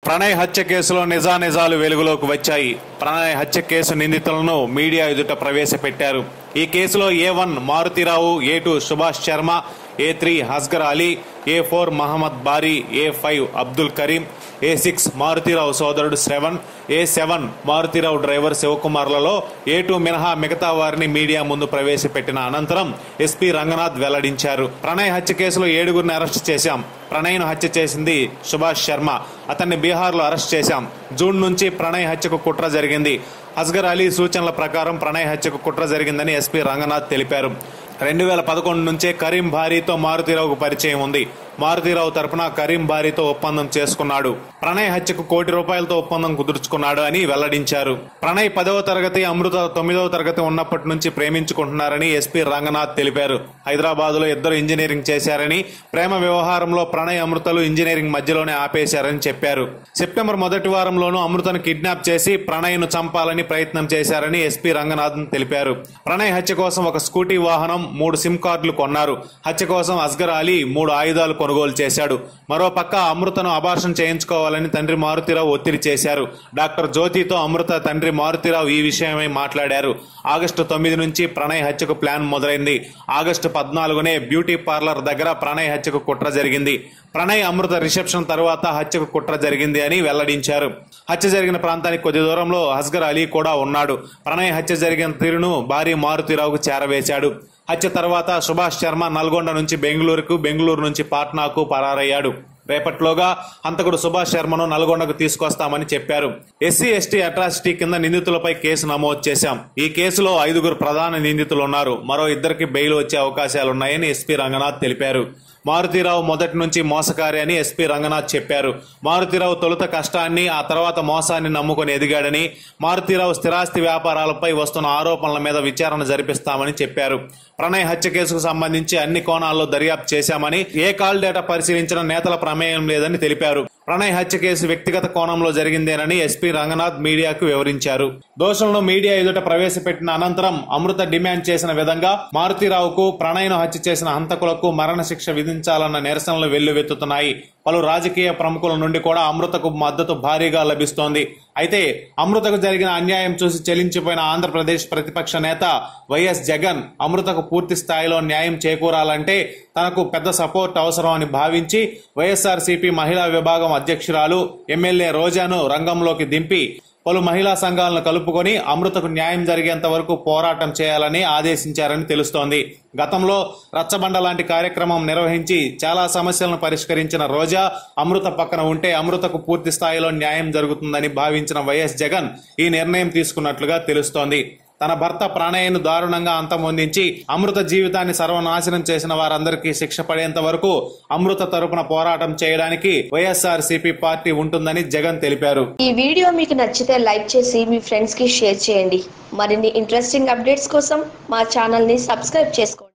ప్రణయ్ హత్య కేసులో నిజానిజాలు వెలుగులోకి వచ్చాయి ప్రణయ్ హత్య కేసు నిందితులను మీడియా ఎదుట ప్రవేశపెట్టారు ఈ కేసులో A one Maruthirao A two Subhash Sharma A three Asghar Ali A four Mohammed Bari A five Abdul Kareem A six Maruthirao సోదరుడు Shravan A seven Maruthirao driver శివకుమార్లలో ఏ టూ మినహా మిగతా వారిని మీడియా ముందు ప్రవేశపెట్టిన అనంతరం ఎస్పీ రంగనాథ్ వెల్లడించారు ప్రణయ్ హత్య కేసులో ఏడుగురిని అరెస్ట్ చేశాం ప్రణయ్ను హత్య చేసింది సుభాష్ శర్మ అతన్ని బీహార్లో అరెస్ట్ చేశాం జూన్ నుంచి ప్రణయ్ హత్యకు కుట్ర జరిగింది అస్గర్ అలీ సూచనల ప్రకారం ప్రణయ్ హత్యకు కుట్ర జరిగిందని ఎస్పీ రంగనాథ్ తెలిపారు రెండు వేల పదకొండు నుంచే కరీం భారీతో మారుతీరావుకు పరిచయం ఉంది మారుతీరావు తరపున కరీం భారీతో ఒప్పందం చేసుకున్నాడు ప్రణయ్ హత్యకు కోటి రూపాయలతో ఒప్పందం కుదుర్చుకున్నాడు అని వెల్లడించారు ప్రణయ్ పదవ తరగతి అమృత తొమ్మిదవ తరగతి ఉన్నప్పటి నుంచి ప్రేమించుకుంటున్నారని ఎస్పీ రంగనాథ్ తెలిపారు హైదరాబాద్ లో ఇద్దరు ఇంజనీరింగ్ చేశారని ప్రేమ వ్యవహారంలో ప్రణయ్ అమృతలు ఇంజనీరింగ్ మధ్యలోనే ఆపేశారని చెప్పారు సెప్టెంబర్ మొదటి వారంలోనూ అమృతను కిడ్నాప్ చేసి ప్రణయ్ను చంపాలని ప్రయత్నం చేశారని ఎస్పీ రంగనాథన్ తెలిపారు ప్రణయ్ హత్య కోసం ఒక స్కూటీ వాహనం మూడు సిమ్ కార్డులు కొన్నారు హత్య కోసం అస్గర్ అలీ మూడు ఆయుధాలు కొనుగోలు చేశాడు మరోపక్క అమృతను అబార్షన్ చేయించుకోవాలని తండ్రి మారుతిరావు ఒత్తిడి చేశారు డాక్టర్ జ్యోతితో అమృత తండ్రి మారుతిరావు ఈ విషయమై మాట్లాడారు ఆగస్టు తొమ్మిది నుంచి ప్రణయ్ హత్యకు ప్లాన్ మొదలైంది ఆగస్టు పద్నాలుగునే బ్యూటీ పార్లర్ దగ్గర ప్రణయ్ హత్యకు కుట్ర జరిగింది ప్రణయ్ అమృత రిసెప్షన్ తరువాత హత్యకు కుట్ర జరిగింది అని వెల్లడించారు హత్య జరిగిన ప్రాంతానికి కొద్ది దూరంలో హస్గర్ అలీ కూడా ఉన్నాడు ప్రణయ్ హత్య జరిగిన తీరును భారీ మారుతిరావుకు చేరవేశాడు హత్య తర్వాత సుభాష్ శర్మ నల్గొండ నుంచి బెంగళూరుకు బెంగళూరు నుంచి పాట్నాకు పరారయ్యాడు రేపట్లోగా హంతకుడు సుభాష్ శర్మను నల్గొండకు తీసుకొస్తామని చెప్పారు ఎస్సీ ఎస్టీ అట్రాసిటీ కింద నిందితులపై కేసు నమోదు చేశాం ఈ కేసులో ఐదుగురు ప్రధాన నిందితులు ఉన్నారు మరో ఇద్దరికి బెయిల్ వచ్చే అవకాశాలున్నాయని ఎస్పీ రంగనాథ్ తెలిపారు మారుతీరావు మొదటి నుంచి మోసకారి అని ఎస్పీ రంగనాథ్ చెప్పారు మారుతీరావు తొలుత కష్టాన్ని ఆ తర్వాత మోసాన్ని నమ్ముకొని ఎదిగాడని మారుతీరావు స్థిరాస్తి వ్యాపారాలపై వస్తున్న ఆరోపణల మీద విచారణ జరిపిస్తామని చెప్పారు ప్రణయ్ హత్య కేసుకు సంబంధించి అన్ని కోణాల్లో దర్యాప్తు చేశామని ఏ కాల్ డేటా పరిశీలించిన నేతల ప్రమేయం లేదని తెలిపారు ప్రణయ్ హత్య కేసు వ్యక్తిగత కోణంలో జరిగిందేనని ఎస్పీ రంగనాథ్ మీడియాకు వివరించారు దోషులను మీడియా ఎదుట ప్రవేశపెట్టిన అనంతరం అమృత డిమాండ్ చేసిన విధంగా మారుతీరావుకు ప్రణయ్ను హత్య చేసిన హంతకులకు మరణశిక్ష విధించాలన్న నిరసనలు వెల్లువెత్తుతున్నాయి పలు రాజకీయ ప్రముఖుల నుండి కూడా అమృతకు మద్దతు భారీగా లభిస్తోంది అయితే అమృతకు జరిగిన అన్యాయం చూసి చెలించిపోయిన ఆంధ్రప్రదేశ్ ప్రతిపక్ష నేత వైఎస్ జగన్ అమృతకు పూర్తి స్థాయిలో న్యాయం చేకూరాలంటే తనకు పెద్ద సపోర్ట్ అవసరం అని భావించి వైఎస్ఆర్సీపీ మహిళా విభాగం అధ్యక్షురాలు ఎమ్మెల్యే రోజాను రంగంలోకి దింపి పలు మహిళా సంఘాలను కలుపుకొని అమృతకు న్యాయం జరిగేంత వరకు పోరాటం చేయాలని ఆదేశించారని తెలుస్తోంది గతంలో రచ్చబండ లాంటి కార్యక్రమం నిర్వహించి చాలా సమస్యలను పరిష్కరించిన రోజా అమృత పక్కన ఉంటే అమృతకు పూర్తి స్థాయిలో న్యాయం జరుగుతుందని భావించిన వైఎస్ జగన్ ఈ నిర్ణయం తీసుకున్నట్లుగా తెలుస్తోంది తన భర్త ప్రాణయ్యను దారుణంగా అంతమొందించి అమృత జీవితాన్ని సర్వనాశనం చేసిన వారందరికీ శిక్ష పడేంత వరకు అమృత తరపున పోరాటం చేయడానికి వైఎస్ఆర్ పార్టీ ఉంటుందని జగన్ తెలిపారు ఈ వీడియో మీకు నచ్చితే లైక్ చేసి మీ ఫ్రెండ్స్ కి షేర్ చేయండి మరిన్ని ఇంట్రెస్టింగ్ అప్డేట్స్ కోసం మా ఛానల్ ని సబ్స్క్రైబ్ చేసుకోండి